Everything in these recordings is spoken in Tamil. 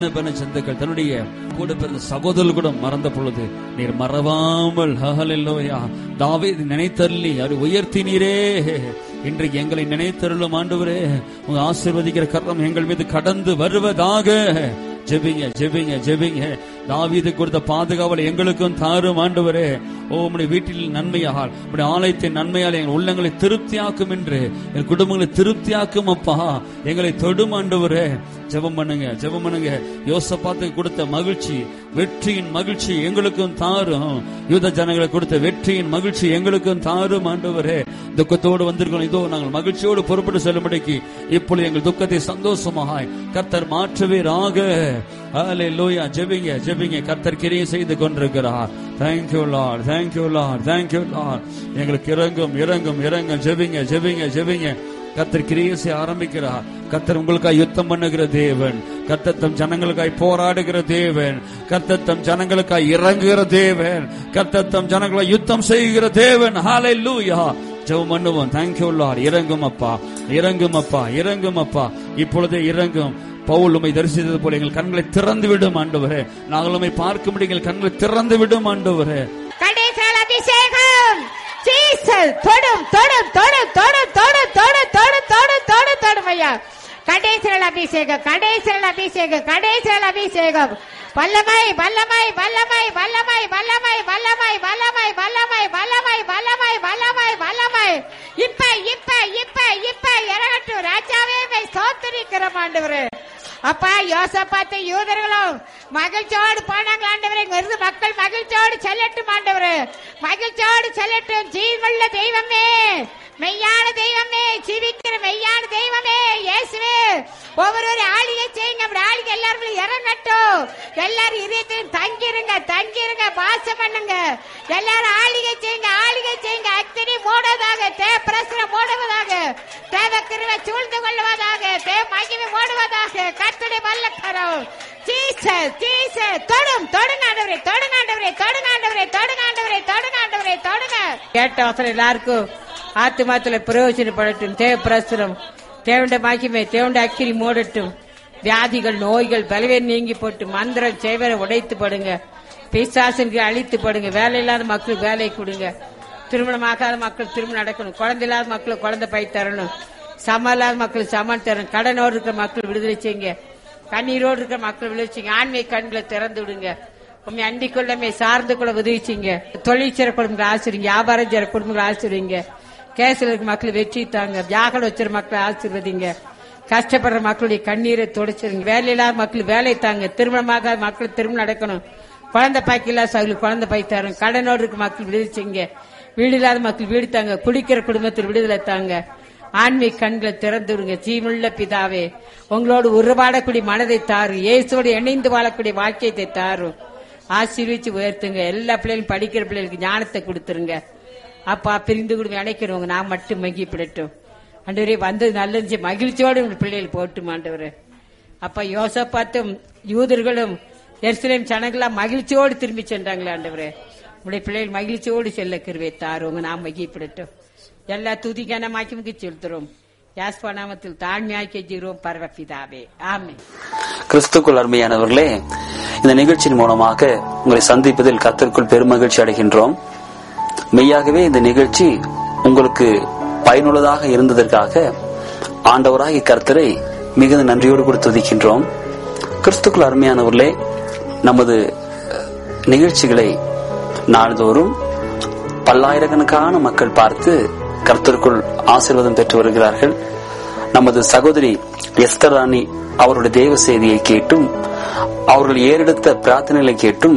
பிறந்த சந்துக்கள் தன்னுடைய கூட பிறந்த சகோதரர்கள் கூட மறந்த பொழுது நீர் மறவாமல் ஹalleluya தாவீது நினைத்தருளி அவர் உயர்த்தினீரே இன்றைக்கு எங்களை நினைத்தருளும் ஆண்டவரே உங்க ஆசீர்வதிக்கிற கரம் எங்கள் மீது கடந்து வருவதாக ஜெபிங்க ஜெபிங்க ஜெபிங்க தாவீது கொடுத்த பாதுகாவலை எங்களுக்கும் தாரும் ஆண்டவரே ஓ உம்முடைய வீட்டில் நன்மையால் உம்முடைய ஆலயத்தின் நன்மையால் எங்கள் உள்ளங்களை திருப்தியாக்கும் என்று எங்கள் குடும்பங்களை திருப்தியாக்கும் அப்பா எங்களை தொடும் ஆண்டவரே ஜெபம் பண்ணுங்க ஜெபம் பண்ணுங்க யோசப்பாத்துக்கு கொடுத்த மகிழ்ச்சி வெற்றியின் மகிழ்ச்சி எங்களுக்கும் தாரும் யூத ஜனங்களுக்கு கொடுத்த வெற்றியின் மகிழ்ச்சி எங்களுக்கும் தாரும் ஆண்டவரே துக்கத்தோடு வந்திருக்கோம் இதோ நாங்கள் மகிழ்ச்சியோடு பொறுப்பட்டு செல்லும்படிக்கு இப்பொழுது எங்கள் துக்கத்தை சந்தோஷமாய் கர்த்தர் மாற்றுவீராக ஹalleluya ஜெபிங்க ஜெபிங்க கர்த்தர் கிரியை செய்து கொண்டிருக்கிறார் thank you lord thank you lord thank you lord எங்களுக்கு இறங்கும் இறங்கும் இறங்கும் ஜெபிங்க ஜெபிங்க ஜெபிங்க கர்த்தர் கிரியை செய்ய ஆரம்பிக்கிறார் கர்த்தர் உங்களுக்காய் யுத்தம் பண்ணுகிற தேவன் கர்த்தர் தம் ஜனங்களுக்காய் போராடுகிற தேவன் கர்த்தர் தம் ஜனங்களுக்காய் இறங்குகிற தேவன் கர்த்தர் தம் ஜனங்களை யுத்தம் செய்கிற தேவன் ஹalleluya ஜெபம் பண்ணுவோம் தேங்க்யூ லார்ட் இறங்கும் அப்பா இறங்கும் அப்பா இறங்கும் அப்பா இப்பொழுதே இறங்கும் பவுல் உம்மை தரிசித்தது போல எங்கள் கண்களை திறந்து விடும் ஆண்டவரே நாங்கள் உம்மை பார்க்கும்படி எங்கள் கண்களை திறந்து விடும் ஆண்டவரே கடைசல் அபிஷேகம் ஜீசஸ் தொடும் தொடும் தொடும் தொடும் தொடும் தொடும் தொடும் தொடும் தொடும் தொடும் ஐயா கடைசல் அபிஷேகம் கடைசல் அபிஷேகம் கடைசல் அபிஷேகம் வல்லமை வல்லமை வல்லமை வல்லமை வல்லமை வல்லமை வல்லமை வல்லமை வல்லமை வல்லமை வல்லமை வல்லமை இப்ப இப்ப இப்ப இப்ப இறகட்டும் ராஜாவே மை சோத்தரிக்கிற ஆண்டவரே அப்பா யோசப்பாத்து யூதர்களும் மகிழ்ச்சியோடு போனாங்க ஆண்டவரே இங்க இருந்து மக்கள் மகிழ்ச்சியோடு செல்லட்டும் ஆண்டவரே மகிழ்ச்சியோடு செல்லட்டும் ஜீவனுள்ள தெய்வமே மெய்யான தெய்வமே ஜீவிக்கிற மெய்யான தெய்வமே இயேசுவே ஒவ்வொரு ஆளிகை செய்யுங்க அப்படி ஆளிகை எல்லாரும் இறங்கட்டும் எல்லாரும் இதயத்திலும் தங்கிருங்க தங்கிருங்க வாசம் பண்ணுங்க எல்லாரும் ஆளிகை செய்யுங்க ஆளிகை செய்யுங்க அக்னி மூடுவதாக தே பிரசனம் மூடுவதாக தேவ கிருவை சூழ்ந்து கொள்வதாக தே மகிமை மூடுவதாக கத்துடைய வல்லக்கரம் ஜீசஸ் ஜீசஸ் தொடும் தொடுங்காண்டவரே தொடுங்காண்டவரே தொடுங்காண்டவரே தொடுங்காண்டவரே தொடுங்காண்டவரே தொடுங்க கேட்ட அவசரம் எல்லாருக்கும் ஆத்துமாத்துல பிரயோஜனப்படட்டும் தேவ பிரசுரம் தேவண்ட மகிமை தேவண்ட அக்கிரி மூடட்டும் வியாதிகள் நோய்கள் பலவேர் நீங்கி போட்டு மந்திரம் செய்வரை உடைத்து படுங்க பிசாசனுக்கு அழித்து படுங்க வேலை இல்லாத மக்களுக்கு வேலை கொடுங்க திருமணமாகாத மக்கள் திருமணம் நடக்கணும் குழந்தை இல்லாத மக்களுக்கு குழந்தை பை தரணும் சம இல்லாத மக்களுக்கு சமன் தரணும் கடனோடு இருக்கிற மக்கள் விடுதலை செய்யுங்க கண்ணீரோடு இருக்கிற மக்கள் விடுதலை செய்யுங்க ஆண்மை கண்களை திறந்து விடுங்க உண்மை அண்டிக் கொள்ளமே சார்ந்து கொள்ள உதவிச்சிங்க தொழில் சிற குடும்பங்களை ஆசிரிங்க வியாபாரம் சிற குடும்பங்களை ஆசிரிங்க கேசில் இருக்க மக்கள் வெற்றி தாங்க வியாகல வச்சிருக்க மக்களை ஆசீர்வதிங்க கஷ்டப்படுற மக்களுடைய கண்ணீரை துடைச்சிருங்க வேலை இல்லாத மக்கள் வேலை தாங்க திருமணமாகாத மக்கள் திருமணம் நடக்கணும் குழந்தை பாய்க்கு இல்லாத சகலுக்கு குழந்தை பாய் தரும் கடனோடு இருக்க மக்கள் விடுதலை செய்யுங்க வீடு இல்லாத மக்கள் வீடு தாங்க குடிக்கிற குடும்பத்தில் விடுதலை தாங்க ஆன்மீக கண்களை திறந்து விடுங்க ஜீவனுள்ள பிதாவே உங்களோடு உருவாடக்கூடிய மனதை தாரு இயேசுவோடு இணைந்து வாழக்கூடிய வாக்கியத்தை தாரும் ஆசீர்வச்சு உயர்த்துங்க எல்லா பிள்ளைகளும் படிக்கிற பிள்ளைகளுக்கு ஞானத்தை கொடுத்துருங்க அப்பா பிரிந்து கொடுங்க அணைக்கிறவங்க நான் மட்டும் மகிப்பிடட்டும் ஆண்டவரே வந்தது நல்லது மகிழ்ச்சியோடு உங்க பிள்ளைகள் போட்டும் ஆண்டவரே அப்பா யோசப்பாத்தும் யூதர்களும் எருசலேம் ஜனங்களா மகிழ்ச்சியோடு திரும்பி சென்றாங்களே ஆண்டவரே உங்களுடைய பிள்ளைகள் மகிழ்ச்சியோடு செல்ல கருவை தாருவங்க நாம் மகிழ்ப்பிடட்டும் எல்லா துதிக்கான மாக்கிமுக்கு செலுத்துறோம் யாஸ்பா நாமத்தில் தாழ்மையாக்கி ஜீரோம் பரவப்பிதாவே ஆமே கிறிஸ்துக்குள் அருமையானவர்களே இந்த நிகழ்ச்சியின் மூலமாக உங்களை சந்திப்பதில் கர்த்தருக்குள் பெருமகிழ்ச்சி அடைகின்றோம் மெய்யாகவே இந்த நிகழ்ச்சி உங்களுக்கு பயனுள்ளதாக இருந்ததற்காக ஆண்டவராகிய கர்த்தரை மிகுந்த நன்றியோடு கூட துதிக்கின்றோம் கிறிஸ்துக்குள் அருமையானவர்களே நமது நிகழ்ச்சிகளை நாள்தோறும் பல்லாயிரக்கணக்கான மக்கள் பார்த்து கர்த்தருக்குள் ஆசீர்வாதம் பெற்று வருகிறார்கள் நமது சகோதரி எஸ்தர் ராணி அவருடைய தேவ செய்தியை கேட்டும் அவர்கள் ஏறெடுத்த பிரார்த்தனைகளை கேட்டும்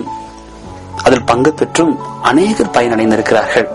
அதில் பங்கு பெற்றும் அநேகர் பயனடைந்திருக்கிறார்கள்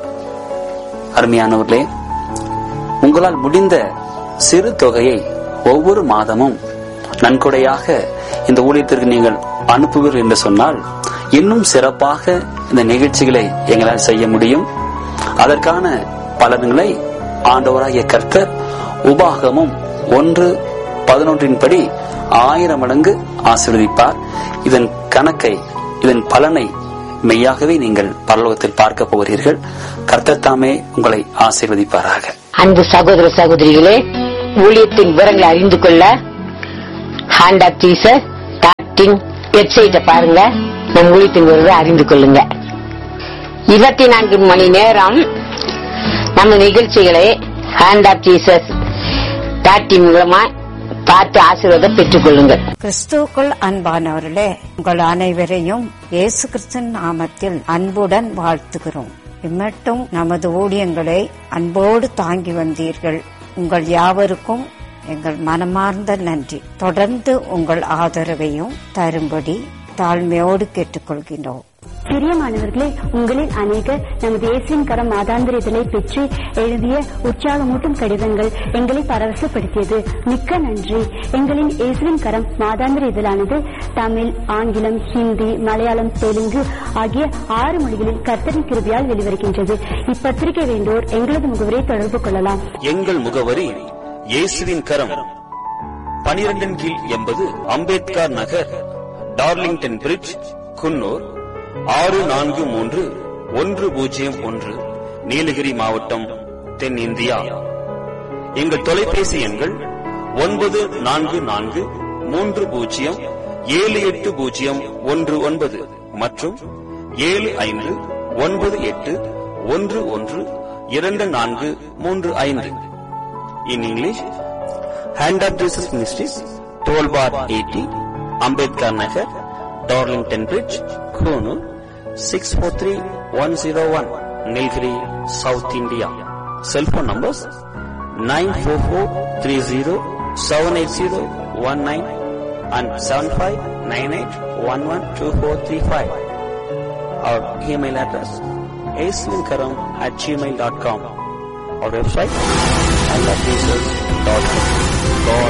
அருமையானவர்களே உங்களால் முடிந்த சிறு தொகையை ஒவ்வொரு மாதமும் நன்கொடையாக இந்த ஊழியத்திற்கு நீங்கள் அனுப்புவீர்கள் என்று சொன்னால் இன்னும் சிறப்பாக இந்த நிகழ்ச்சிகளை எங்களால் செய்ய முடியும் அதற்கான பலன்களை ஆண்டவராகிய கர்த்தர் உபாகமும் ஒன்று பதினொன்றின் படி ஆயிரம் மடங்கு ஆசீர்வதிப்பார் இதன் கணக்கை இதன் பலனை மெய்யாகவே நீங்கள் பரலோகத்தில் பார்க்க போகிறீர்கள் கர்த்தர் தாமே உங்களை ஆசீர்வதிப்பாராக அன்பு சகோதர சகோதரிகளே ஊழியத்தின் விவரங்களை அறிந்து கொள்ள ஹேண்ட் ஆப் ஜீசஸ் அனாயிட்டிங் வெப்சைட்டை பாருங்க நம் ஊழியத்தின் வருவதை அறிந்து கொள்ளுங்க இருபத்தி நான்கு மணி நேரம் நம்ம நிகழ்ச்சிகளை ஹேண்ட் ஆஃப் ஜீசஸ் டாட்டி மூலமா பார்த்து ஆசீர்வாதம் பெற்றுக் கொள்ளுங்கள் கிறிஸ்துவுக்குள் அன்பானவர்களே உங்கள் அனைவரையும் இயேசு கிறிஸ்தன் நாமத்தில் அன்புடன் வாழ்த்துகிறோம் இம்மட்டும் நமது ஊழியங்களை அன்போடு தாங்கி வந்தீர்கள் உங்கள் யாவருக்கும் எங்கள் மனமார்ந்த நன்றி தொடர்ந்து உங்கள் ஆதரவையும் தரும்படி தாழ்மையோடு கேட்டுக்கொள்கின்றோம் பிரியமானவர்களே உங்களில் அநேகர் நமது இயேசுவின் கரம் மாதாந்திர இதழை பெற்று எழுதிய உற்சாகமூட்டும் கடிதங்கள் எங்களை பரவசப்படுத்தியது மிக்க நன்றி எங்களின் இயேசுவின் கரம் மாதாந்திர இதழானது தமிழ் ஆங்கிலம் ஹிந்தி மலையாளம் தெலுங்கு ஆகிய ஆறு மொழிகளில் கர்த்தரின் கிருபியால் வெளிவருகின்றது இப்பத்திரிகை வேண்டோர் எங்களது முகவரை தொடர்பு கொள்ளலாம் எங்கள் முகவரி இயேசுவின் கரம் பனிரெண்டின் கீழ் எண்பது அம்பேத்கர் நகர் டார்லிங்டன் பிரிட்ஜ் குன்னூர் ஆறு நான்கு மூன்று ஒன்று பூஜ்ஜியம் ஒன்று நீலகிரி மாவட்டம் தென்னிந்தியா எங்கள் தொலைபேசி எண்கள் ஒன்பது நான்கு நான்கு மூன்று பூஜ்ஜியம் ஏழு எட்டு பூஜ்ஜியம் ஒன்று ஒன்பது மற்றும் ஏழு ஐந்து ஒன்பது எட்டு ஒன்று ஒன்று இரண்டு நான்கு மூன்று ஐந்து in English hand of Jesus ministries twelve bar eighty Ambedkar Nagar Darlington bridge Coonoor six four three one zero one Nilgiri south India cellphone numbers nine four four three zero seven eight zero one nine and seven five nine eight one one two four three five our email address aswinkaram at gmail.com our website and